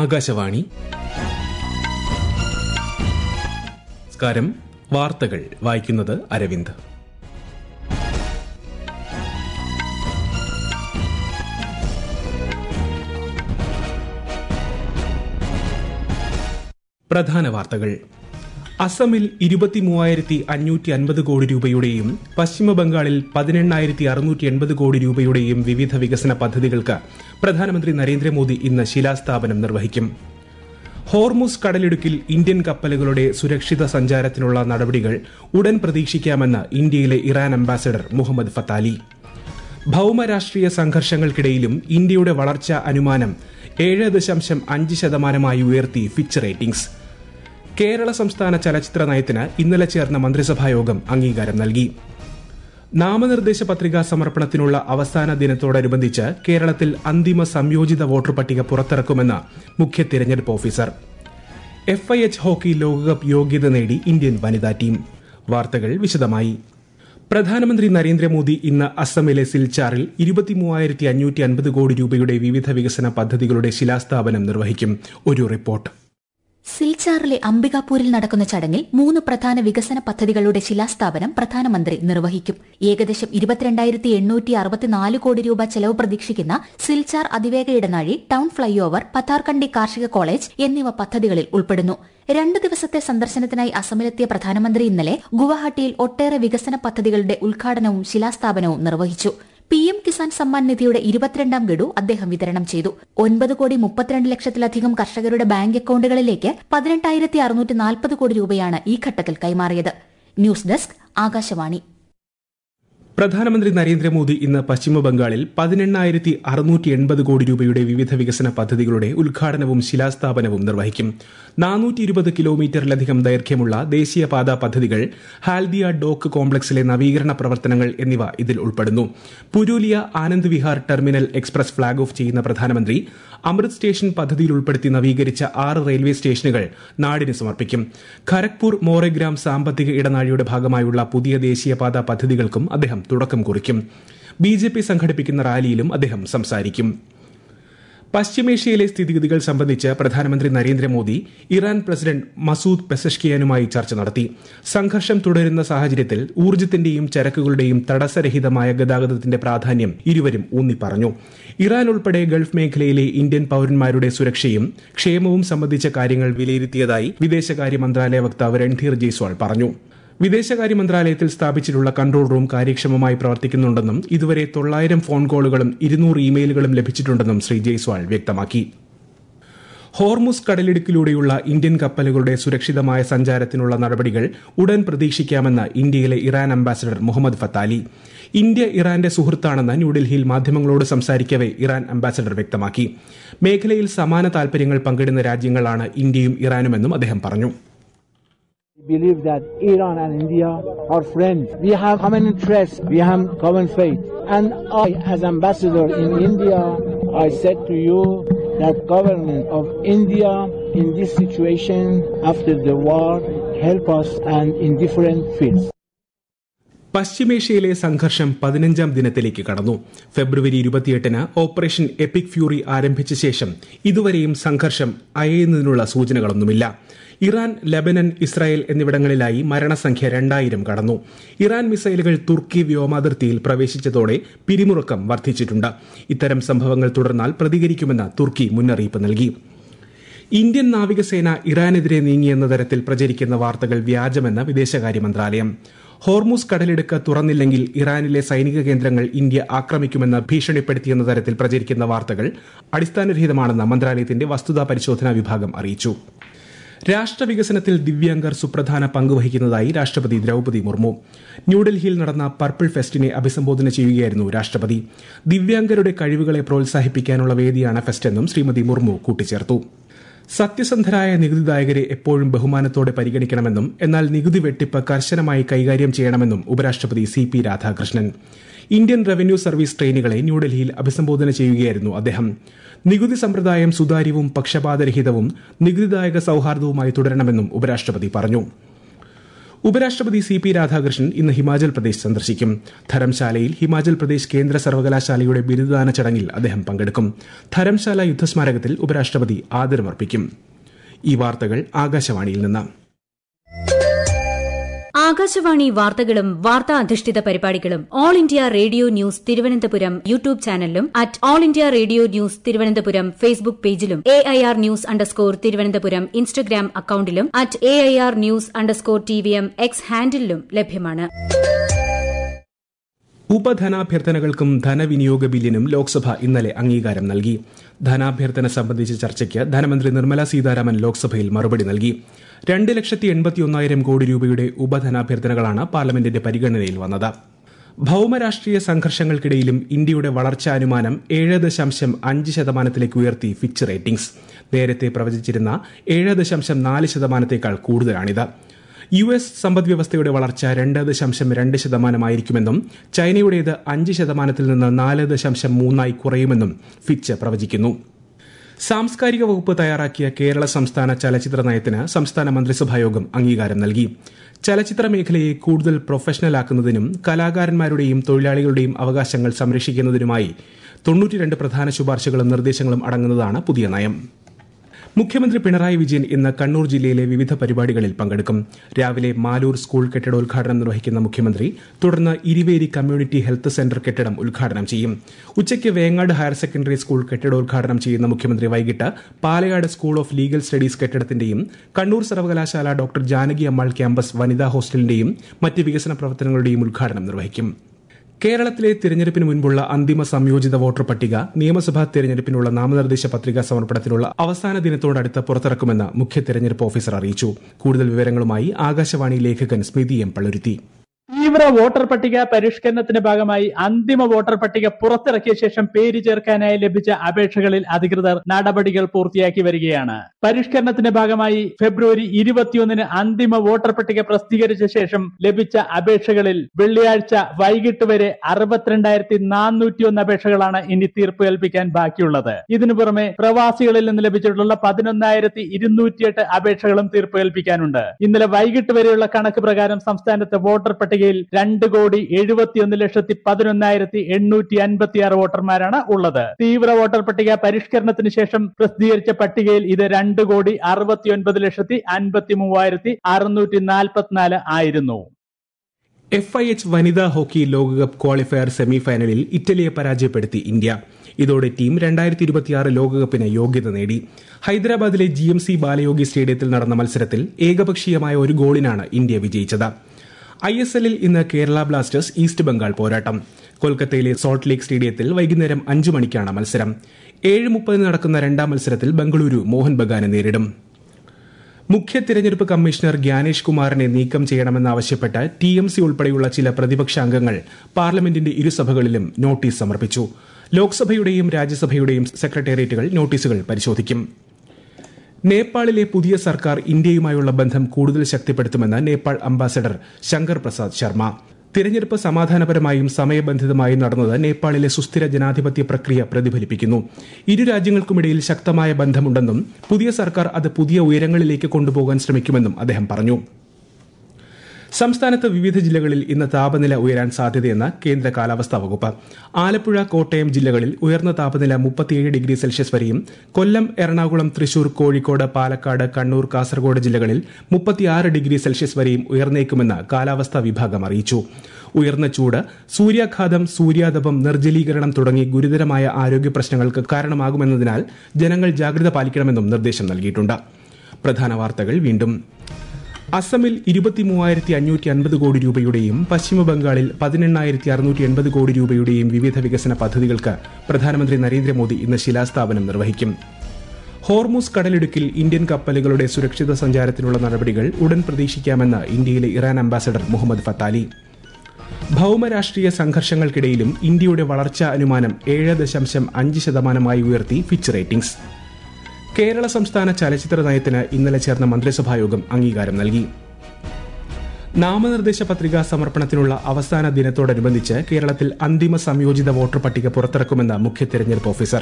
ആകാശവാണി നമസ്കാരം വാർത്തകൾ വായിക്കുന്നത് അരവിന്ദ് പ്രധാന വാർത്തകൾ അസമിൽ ഇരുപത്തിമൂവായിരത്തി അഞ്ഞൂറ്റി അൻപത് കോടി രൂപയുടെയും പശ്ചിമ ബംഗാളിൽ പതിനെണ്ണായിരത്തി അറുന്നൂറ്റി എൺപത് കോടി രൂപയുടെയും വിവിധ വികസന പദ്ധതികൾക്ക് പ്രധാനമന്ത്രി നരേന്ദ്രമോദി ഇന്ന് ശിലാസ്ഥാപനം നിർവഹിക്കും ഹോർമുസ് കടലിടുക്കിൽ ഇന്ത്യൻ കപ്പലുകളുടെ സുരക്ഷിത സഞ്ചാരത്തിനുള്ള നടപടികൾ ഉടൻ പ്രതീക്ഷിക്കാമെന്ന് ഇന്ത്യയിലെ ഇറാൻ അംബാസഡർ മുഹമ്മദ് ഫത്താലി ഭൌമരാഷ്ട്രീയ സംഘർഷങ്ങൾക്കിടയിലും ഇന്ത്യയുടെ വളർച്ചാ അനുമാനം ഏഴ് ദശാംശം അഞ്ച് ശതമാനമായി ഉയർത്തി ഫിച്ച് റേറ്റിംഗ്സ് കേരള സംസ്ഥാന ചലച്ചിത്ര നയത്തിന് ഇന്നലെ ചേർന്ന മന്ത്രിസഭായോഗം അംഗീകാരം നൽകി നാമനിർദ്ദേശ പത്രികാ സമർപ്പണത്തിനുള്ള അവസാന ദിനത്തോടനുബന്ധിച്ച് കേരളത്തിൽ അന്തിമ സംയോജിത വോട്ടർ പട്ടിക പുറത്തിറക്കുമെന്ന് മുഖ്യ തിരഞ്ഞെടുപ്പ് officer F I H hockey ലോകകപ്പ് യോഗ്യത നേടി ഇന്ത്യൻ വനിതാ ടീം വാർത്തകൾ വിശദമായി പ്രധാനമന്ത്രി നരേന്ദ്രമോദി ഇന്ന് അസമിലെ സിൽച്ചാറിൽ ഇരുപത്തിമൂവായിരത്തി അഞ്ഞൂറ്റി അൻപത് കോടി രൂപയുടെ വിവിധ വികസന പദ്ധതികളുടെ ശിലാസ്ഥാപനം നിർവഹിക്കും ഒരു റിപ്പോർട്ട് സിൽച്ചാറിലെ അംബികാപൂരിൽ നടക്കുന്ന ചടങ്ങിൽ മൂന്ന് പ്രധാന വികസന പദ്ധതികളുടെ ശിലാസ്ഥാപനം പ്രധാനമന്ത്രി നിർവഹിക്കും ഏകദേശം ഇരുപത്തിരണ്ടായിരത്തി എണ്ണൂറ്റി അറുപത്തിനാല് കോടി രൂപ ചെലവ് പ്രതീക്ഷിക്കുന്ന സിൽച്ചാർ അതിവേഗ ഇടനാഴി ടൌൺ ഫ്ളൈ ഓവർ പത്താർകണ്ടി കാർഷിക കോളേജ് എന്നിവ പദ്ധതികളിൽ ഉൾപ്പെടുന്നു രണ്ടു ദിവസത്തെ സന്ദർശനത്തിനായി അസമിലെത്തിയ പ്രധാനമന്ത്രി ഇന്നലെ ഗുവാഹട്ടിയിൽ ഒട്ടേറെ വികസന പദ്ധതികളുടെ ഉദ്ഘാടനവും ശിലാസ്ഥാപനവും നിർവഹിച്ചു പി എം കിസാൻ സമ്മാൻ നിധിയുടെ ഇരുപത്തിരണ്ടാം ഗഡു അദ്ദേഹം വിതരണം ചെയ്തു ഒൻപത് കോടി മുപ്പത്തിരണ്ട് ലക്ഷത്തിലധികം കർഷകരുടെ ബാങ്ക് അക്കൌണ്ടുകളിലേക്ക് പതിനെട്ടായിരത്തി അറുന്നൂറ്റി നാൽപ്പത് കോടി രൂപയാണ് ഈ ഘട്ടത്തിൽ കൈമാറിയത് ന്യൂസ് ഡെസ്ക് ആകാശവാണി പ്രധാനമന്ത്രി നരേന്ദ്രമോദി ഇന്ന് പശ്ചിമ ബംഗാളിൽ പതിനെണ്ണായിരത്തി അറുന്നൂറ്റി എൺപത് കോടി രൂപയുടെ വിവിധ വികസന പദ്ധതികളുടെ ഉദ്ഘാടനവും ശിലാസ്ഥാപനവും നിർവഹിക്കും നാനൂറ്റി ഇരുപത് കിലോമീറ്ററിലധികം ദൈർഘ്യമുള്ള ദേശീയപാത പദ്ധതികൾ ഹാൽദിയ ഡോക്ക് കോംപ്ലക്സിലെ നവീകരണ പ്രവർത്തനങ്ങൾ എന്നിവ ഇതിൽ ഉൾപ്പെടുന്നു Purulia Anand Vihar terminal express flag off ചെയ്യുന്ന പ്രധാനമന്ത്രി അമൃത് സ്റ്റേഷൻ പദ്ധതിയിൽ ഉൾപ്പെടുത്തി നവീകരിച്ച ആറ് റെയിൽവേ സ്റ്റേഷനുകൾ നാടിന് സമർപ്പിക്കും ഖരഗ്പൂർ മോറെഗ്രാം സാമ്പത്തിക ഇടനാഴിയുടെ ഭാഗമായുള്ള പുതിയ ദേശീയപാത പദ്ധതികൾക്കും അദ്ദേഹം തുടക്കം കുറിക്കും ബി ജെ പി സംഘടിപ്പിക്കുന്ന റാലിയിലും അദ്ദേഹം സംസാരിക്കും പശ്ചിമേഷ്യയിലെ സ്ഥിതിഗതികൾ സംബന്ധിച്ച് പ്രധാനമന്ത്രി നരേന്ദ്രമോദി ഇറാൻ പ്രസിഡന്റ് മസൂദ് പെസഷ്കിയാനുമായി ചർച്ച നടത്തി സംഘർഷം തുടരുന്ന സാഹചര്യത്തിൽ ഊർജ്ജത്തിന്റെയും ചരക്കുകളുടെയും തടസ്സരഹിതമായ ഗതാഗതത്തിന്റെ പ്രാധാന്യം ഇരുവരും ഊന്നിപ്പറഞ്ഞു ഇറാൻ ഉൾപ്പെടെ ഗൾഫ് മേഖലയിലെ ഇന്ത്യൻ പൌരന്മാരുടെ സുരക്ഷയും ക്ഷേമവും സംബന്ധിച്ച കാര്യങ്ങൾ വിലയിരുത്തിയതായി വിദേശകാര്യ മന്ത്രാലയ വക്താവ് രൺധീർ ജയ്സ്വാൾ പറഞ്ഞു വിദേശകാര്യ മന്ത്രാലയത്തിൽ സ്ഥാപിച്ചിട്ടുള്ള കൺട്രോൾ റൂം കാര്യക്ഷമമായി പ്രവർത്തിക്കുന്നുണ്ടെന്നും ഇതുവരെ തൊള്ളായിരം ഫോൺ കോളുകളും ഇരുന്നൂറ് ഇമെയിലുകളും ലഭിച്ചിട്ടുണ്ടെന്നും ശ്രീ ജയ്സ്വാൾ വ്യക്തമാക്കി ഹോർമുസ് കടലിടുക്കിലൂടെയുള്ള ഇന്ത്യൻ കപ്പലുകളുടെ സുരക്ഷിതമായ സഞ്ചാരത്തിനുള്ള നടപടികൾ ഉടൻ പ്രതീക്ഷിക്കാമെന്ന് ഇന്ത്യയിലെ Iran ambassador Mohammad Fathali India ഇറാന്റെ സുഹൃത്താണെന്ന് ന്യൂഡൽഹിയിൽ മാധ്യമങ്ങളോട് സംസാരിക്കവെ ഇറാൻ അംബാസഡർ വ്യക്തമാക്കി മേഖലയിൽ സമാന താൽപര്യങ്ങൾ പങ്കിടുന്ന രാജ്യങ്ങളാണ് ഇന്ത്യയും ഇറാനുമെന്നും അദ്ദേഹം പറഞ്ഞു We believe that Iran and India are friends. We have common interests. We have common faith. And I, as ambassador in India, I said to you that government of India in this situation after the war help us and in different fields. പശ്ചിമേഷ്യയിലെ സംഘർഷം പതിനഞ്ചാം ദിനത്തിലേക്ക് കടന്നു ഫെബ്രുവരി ഇരുപത്തിയെട്ടിന് operation EPIC fury ആരംഭിച്ച ശേഷം ഇതുവരെയും സംഘർഷം അയയുന്നതിനുള്ള സൂചനകളൊന്നുമില്ല ഇറാൻ ലബനൻ ഇസ്രായേൽ എന്നിവിടങ്ങളിലായി മരണസംഖ്യ രണ്ടായിരം കടന്നു ഇറാൻ മിസൈലുകൾ തുർക്കി വ്യോമാതിർത്തിയിൽ പ്രവേശിച്ചതോടെ പിരിമുറുക്കം വർദ്ധിച്ചിട്ടുണ്ട് ഇത്തരം സംഭവങ്ങൾ തുടർന്നാൽ പ്രതികരിക്കുമെന്ന് തുർക്കി മുന്നറിയിപ്പ് നൽകി ഇന്ത്യൻ നാവികസേന ഇറാനെതിരെ നീങ്ങിയെന്ന തരത്തിൽ പ്രചരിക്കുന്ന വാർത്തകൾ വ്യാജമെന്ന് വിദേശകാര്യ മന്ത്രാലയം ഹോർമൂസ് കടലിടുക്ക് തുറന്നില്ലെങ്കിൽ ഇറാനിലെ സൈനിക കേന്ദ്രങ്ങൾ ഇന്ത്യ ആക്രമിക്കുമെന്ന് ഭീഷണിപ്പെടുത്തിയെന്ന തരത്തിൽ പ്രചരിക്കുന്ന വാർത്തകൾ അടിസ്ഥാനരഹിതമാണെന്ന് മന്ത്രാലയത്തിന്റെ വസ്തുതാ പരിശോധനാ വിഭാഗം അറിയിച്ചു രാഷ്ട്രവികസനത്തിൽ ദിവ്യാംഗർ സുപ്രധാന പങ്കുവഹിക്കുന്നതായി രാഷ്ട്രപതി ദ്രൌപതി മുർമു ന്യൂഡൽഹിയിൽ നടന്ന പർപ്പിൾ ഫെസ്റ്റിനെ അഭിസംബോധന ചെയ്യുകയായിരുന്നു രാഷ്ട്രപതി ദിവ്യാംഗരുടെ കഴിവുകളെ പ്രോത്സാഹിപ്പിക്കാനുള്ള വേദിയാണ് ഫെസ്റ്റെന്നും ശ്രീമതി മുർമു കൂട്ടിച്ചേർത്തു സത്യസന്ധരായ നികുതിദായകരെ എപ്പോഴും ബഹുമാനത്തോടെ പരിഗണിക്കണമെന്നും എന്നാൽ നികുതി വെട്ടിപ്പ് കർശനമായി കൈകാര്യം ചെയ്യണമെന്നും ഉപരാഷ്ട്രപതി C P Radhakrishnan Indian revenue service ട്രെയിനുകളെ ന്യൂഡൽഹിയിൽ അഭിസംബോധന ചെയ്യുകയായിരുന്നു അദ്ദേഹം നികുതി സമ്പ്രദായം സുതാര്യവും പക്ഷപാതരഹിതവും നികുതിദായക സൌഹാർദ്ദവുമായി തുടരണമെന്നും ഉപരാഷ്ട്രപതി പറഞ്ഞു ഉപരാഷ്ട്രപതി സി പി രാധാകൃഷ്ണൻ ഇന്ന് ഹിമാചൽ പ്രദേശ് സന്ദർശിക്കും ധരംശാലയിൽ ഹിമാചൽ പ്രദേശ് കേന്ദ്ര സർവകലാശാലയുടെ ബിരുദദാന ചടങ്ങിൽ അദ്ദേഹം പങ്കെടുക്കും ധരംശാല യുദ്ധസ്മാരകത്തിൽ ഉപരാഷ്ട്രപതി ആദരമർപ്പിക്കും ഈ വാർത്തകൾ ആകാശവാണിയിൽ നിന്ന് ആകാശവാണി വാർത്തകളും വാർത്താ അധിഷ്ഠിത പരിപാടികളും all India radio news Thiruvananthapuram YouTube ചാനലിലും at all India radio news Thiruvananthapuram Facebook പേജിലും A I R news underscore Thiruvananthapuram Instagram അക്കൌണ്ടിലും at A I R news underscore T V M X ഹാൻഡിലും ലഭ്യമാണ് ഉപധനാഭ്യർത്ഥനകൾക്കും ധനവിനിയോഗ ബില്ലിനും ലോക്സഭ ഇന്നലെ അംഗീകാരം നൽകി ധനാഭ്യർത്ഥന സംബന്ധിച്ച ചർച്ചയ്ക്ക് ധനമന്ത്രി നിർമ്മല സീതാരാമൻ ലോക്സഭയിൽ മറുപടി നൽകി രണ്ട് ലക്ഷത്തി എൺപത്തിയൊന്നായിരം കോടി രൂപയുടെ ഉപധനാഭ്യർത്ഥനകളാണ് പാർലമെന്റിന്റെ പരിഗണനയിൽ വന്നത് ഭൌമരാഷ്ട്രീയ സംഘർഷങ്ങൾക്കിടയിലും ഇന്ത്യയുടെ വളർച്ചാ അനുമാനം ഏഴ് ദശാംശം അഞ്ച് ശതമാനത്തിലേക്ക് ഉയർത്തി ഫിച്ച് റേറ്റിംഗ്സ് നേരത്തെ പ്രവചിച്ചിരുന്ന ഏഴ് ദശാംശം നാല് ശതമാനത്തേക്കാൾ കൂടുതലാണിത് യു എസ് സമ്പദ് വ്യവസ്ഥയുടെ വളർച്ച രണ്ട് ദശാംശം രണ്ട് ശതമാനമായിരിക്കുമെന്നും ചൈനയുടേത് അഞ്ച് ശതമാനത്തിൽ നിന്ന് നാല് ദശാംശം മൂന്നായി കുറയുമെന്നും ഫിച്ച് പ്രവചിക്കുന്നു സാംസ്കാരിക വകുപ്പ് തയ്യാറാക്കിയ കേരള സംസ്ഥാന ചലച്ചിത്ര നയത്തിന് സംസ്ഥാന മന്ത്രിസഭായോഗം അംഗീകാരം നൽകി ചലച്ചിത്ര മേഖലയെ കൂടുതൽ പ്രൊഫഷണലാക്കുന്നതിനും കലാകാരന്മാരുടെയും തൊഴിലാളികളുടെയും അവകാശങ്ങൾ സംരക്ഷിക്കുന്നതിനുമായി തൊണ്ണൂറ്റിരണ്ട് പ്രധാന ശുപാർശകളും നിർദ്ദേശങ്ങളും അടങ്ങുന്നതാണ് പുതിയ നയം മുഖ്യമന്ത്രി പിണറായി വിജയൻ ഇന്ന് കണ്ണൂർ ജില്ലയിലെ വിവിധ പരിപാടികളിൽ പങ്കെടുക്കും രാവിലെ മാലൂർ സ്കൂൾ കെട്ടിടോദ്ഘാടനം നിർവഹിക്കുന്ന മുഖ്യമന്ത്രി തുടർന്ന് ഇരുവേരി കമ്മ്യൂണിറ്റി ഹെൽത്ത് സെന്റർ കെട്ടിടം ഉദ്ഘാടനം ചെയ്യും ഉച്ചയ്ക്ക് വേങ്ങാട് ഹയർ സെക്കൻഡറി സ്കൂൾ കെട്ടിടോദ്ഘാടനം ചെയ്യുന്ന മുഖ്യമന്ത്രി വൈകിട്ട് Palayad school of legal studies കെട്ടിടത്തിന്റെയും കണ്ണൂർ സർവകലാശാല ഡോക്ടർ ജാനകി അമ്മാൾ ക്യാമ്പസ് വനിതാ ഹോസ്റ്റലിന്റെയും മറ്റ് വികസന പ്രവർത്തനങ്ങളുടെയും ഉദ്ഘാടനം നിർവഹിക്കും കേരളത്തിലെ തിരഞ്ഞെടുപ്പിന് മുൻപുള്ള അന്തിമ സംയോജിത വോട്ടർ പട്ടിക നിയമസഭാ തിരഞ്ഞെടുപ്പിനുള്ള നാമനിർദ്ദേശ പത്രികാ സമർപ്പണത്തിനുള്ള അവസാന ദിനത്തോടടുത്ത് പുറത്തിറക്കുമെന്ന് മുഖ്യ തിരഞ്ഞെടുപ്പ് ഓഫീസർ അറിയിച്ചു കൂടുതൽ വിവരങ്ങളുമായി ആകാശവാണി ലേഖകൻ സ്മിതി എം പള്ളുരുത്തി തീവ്ര വോട്ടർ പട്ടിക പരിഷ്കരണത്തിന്റെ ഭാഗമായി അന്തിമ വോട്ടർ പട്ടിക പുറത്തിറക്കിയ ശേഷം പേര് ചേർക്കാനായി ലഭിച്ച അപേക്ഷകളിൽ അധികൃതർ നടപടികൾ പൂർത്തിയാക്കി വരികയാണ് പരിഷ്കരണത്തിന്റെ ഭാഗമായി ഫെബ്രുവരി ഇരുപത്തിയൊന്നിന് അന്തിമ വോട്ടർ പട്ടിക പ്രസിദ്ധീകരിച്ച ശേഷം ലഭിച്ച അപേക്ഷകളിൽ വെള്ളിയാഴ്ച വൈകിട്ട് വരെ അറുപത്തിരണ്ടായിരത്തി നാനൂറ്റിയൊന്ന് അപേക്ഷകളാണ് ഇനി തീർപ്പ് കൽപ്പിക്കാൻ ബാക്കിയുള്ളത് ഇതിനു പുറമെ പ്രവാസികളിൽ നിന്ന് ലഭിച്ചിട്ടുള്ള പതിനൊന്നായിരത്തി ഇരുന്നൂറ്റിയെട്ട് അപേക്ഷകളും തീർപ്പ് കൽപ്പിക്കാനുണ്ട് ഇന്നലെ വൈകിട്ട് വരെയുള്ള കണക്ക് പ്രകാരം സംസ്ഥാനത്ത് വോട്ടർ പട്ടികയിൽ രണ്ട് കോടി എഴുപത്തിയൊന്ന് ലക്ഷത്തി പതിനൊന്നായിരത്തി എണ്ണൂറ്റി അൻപത്തി ആറ് വോട്ടർമാരാണ് ഉള്ളത് തീവ്ര വോട്ടർ പട്ടിക പരിഷ്കരണത്തിന് ശേഷം പ്രസിദ്ധീകരിച്ച പട്ടികയിൽ ഇത് രണ്ട് കോടി അറുപത്തിയൊൻപത് ലക്ഷത്തി അൻപത്തി മൂവായിരത്തി അറുന്നൂറ്റി നാൽപ്പത്തിനാല് ആയിരുന്നു എഫ് ഐ എച്ച് വനിതാ ഹോക്കി ലോകകപ്പ് ക്വാളിഫയർ സെമിഫൈനലിൽ ഇറ്റലിയെ പരാജയപ്പെടുത്തി ഇന്ത്യ ഇതോടെ ടീം രണ്ടായിരത്തി ഇരുപത്തിയാറ് ലോകകപ്പിന് യോഗ്യത നേടി ഹൈദരാബാദിലെ ജി എം സി ബാലയോഗി സ്റ്റേഡിയത്തിൽ നടന്ന മത്സരത്തിൽ ഏകപക്ഷീയമായ ഒരു ഗോളിനാണ് ഇന്ത്യ വിജയിച്ചത് ഐ എസ് എല്ലിൽ ഇന്ന് കേരള ബ്ലാസ്റ്റേഴ്സ് ഈസ്റ്റ് ബംഗാൾ പോരാട്ടം കൊൽക്കത്തയിലെ സോൾട്ട് ലേക്ക് സ്റ്റേഡിയത്തിൽ വൈകുന്നേരം അഞ്ചു മണിക്കാണ് മത്സരം ഏഴ് മുപ്പതിന് നടക്കുന്ന രണ്ടാം മത്സരത്തിൽ ബംഗളൂരു മോഹൻ ബഗാനെ നേരിടും മുഖ്യ തിരഞ്ഞെടുപ്പ് കമ്മീഷണർ ഗ്യാനേഷ് കുമാറിനെ നീക്കം ചെയ്യണമെന്നാവശ്യപ്പെട്ട് ടി എം സി ഉൾപ്പെടെയുള്ള ചില പ്രതിപക്ഷ അംഗങ്ങൾ പാർലമെന്റിന്റെ ഇരുസഭകളിലും നോട്ടീസ് സമർപ്പിച്ചു ലോക്സഭയുടെയും രാജ്യസഭയുടെയും സെക്രട്ടേറിയറ്റുകൾ നോട്ടീസുകൾ പരിശോധിക്കും നേപ്പാളിലെ പുതിയ സർക്കാർ ഇന്ത്യയുമായുള്ള ബന്ധം കൂടുതൽ ശക്തിപ്പെടുത്തുമെന്ന് നേപ്പാൾ അംബാസഡർ ശങ്കർ പ്രസാദ് ശർമ്മ തിരഞ്ഞെടുപ്പ് സമാധാനപരമായും സമയബന്ധിതമായും നടന്നത് നേപ്പാളിലെ സുസ്ഥിര ജനാധിപത്യ പ്രക്രിയ പ്രതിഫലിപ്പിക്കുന്നു ഇരു രാജ്യങ്ങൾക്കുമിടയിൽ ശക്തമായ ബന്ധമുണ്ടെന്നും പുതിയ സർക്കാർ അത് പുതിയ ഉയരങ്ങളിലേക്ക് കൊണ്ടുപോകാൻ ശ്രമിക്കുമെന്നും അദ്ദേഹം പറഞ്ഞു സംസ്ഥാനത്ത് വിവിധ ജില്ലകളിൽ ഇന്ന് താപനില ഉയരാൻ സാധ്യതയെന്ന് കേന്ദ്ര കാലാവസ്ഥാ വകുപ്പ് ആലപ്പുഴ കോട്ടയം ജില്ലകളിൽ ഉയർന്ന താപനില മുപ്പത്തിയേഴ് ഡിഗ്രി സെൽഷ്യസ് വരെയും കൊല്ലം എറണാകുളം തൃശൂർ കോഴിക്കോട് പാലക്കാട് കണ്ണൂർ കാസർഗോഡ് ജില്ലകളിൽ മുപ്പത്തിയാറ് ഡിഗ്രി സെൽഷ്യസ് വരെയും ഉയർന്നേക്കുമെന്ന് കാലാവസ്ഥാ വിഭാഗം അറിയിച്ചു ഉയർന്ന ചൂട് സൂര്യാഘാതം സൂര്യാതപം നിർജ്ജലീകരണം തുടങ്ങി ഗുരുതരമായ ആരോഗ്യ പ്രശ്നങ്ങൾക്ക് കാരണമാകുമെന്നതിനാൽ ജനങ്ങൾ ജാഗ്രത പാലിക്കണമെന്നും നിർദ്ദേശം നൽകിയിട്ടുണ്ട് പ്രധാന വാർത്തകൾ വീണ്ടും അസമിൽ ഇരുപത്തിമൂവായിരത്തി അഞ്ഞൂറ്റി അൻപത് കോടി രൂപയുടെയും പശ്ചിമബംഗാളിൽ പതിനെണ്ണായിരത്തി അറുന്നൂറ്റി എൺപത് കോടി രൂപയുടെയും വിവിധ വികസന പദ്ധതികൾക്ക് പ്രധാനമന്ത്രി നരേന്ദ്രമോദി ഇന്ന് ശിലാസ്ഥാപനം നിർവഹിക്കും ഹോർമൂസ് കടലിടുക്കിൽ ഇന്ത്യൻ കപ്പലുകളുടെ സുരക്ഷിത സഞ്ചാരത്തിനുള്ള നടപടികൾ ഉടൻ പ്രതീക്ഷിക്കാമെന്ന് ഇന്ത്യയിലെ ഇറാൻ അംബാസഡർ മുഹമ്മദ് ഫത്താലി ഭൌമരാഷ്ട്രീയ സംഘർഷങ്ങൾക്കിടയിലും ഇന്ത്യയുടെ വളർച്ചാ അനുമാനം ഏഴ് ദശാംശം അഞ്ച് ശതമാനമായി ഉയർത്തി ഫിച്ച് റേറ്റിംഗ്സ് കേരള സംസ്ഥാന ചലച്ചിത്ര നയത്തിന് ഇന്നലെ ചേർന്ന മന്ത്രിസഭായോഗം അംഗീകാരം നൽകി നാമനിർദ്ദേശ പത്രികാ സമർപ്പണത്തിനുള്ള അവസാന ദിനത്തോടനുബന്ധിച്ച് കേരളത്തിൽ അന്തിമ സംയോജിത വോട്ടർ പട്ടിക പുറത്തിറക്കുമെന്ന് മുഖ്യ തെരഞ്ഞെടുപ്പ് officer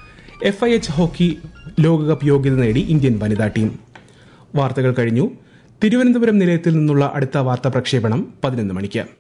F I H hockey ലോകകപ്പ് യോഗ്യത നേടി ഇന്ത്യൻ വനിതാ ടീം വാർത്തകൾ കഴിഞ്ഞു തിരുവനന്തപുരം നിലയത്തിൽ നിന്നുള്ള അടുത്ത വാർത്താ പ്രക്ഷേപണം പതിനൊന്ന് മണിക്ക്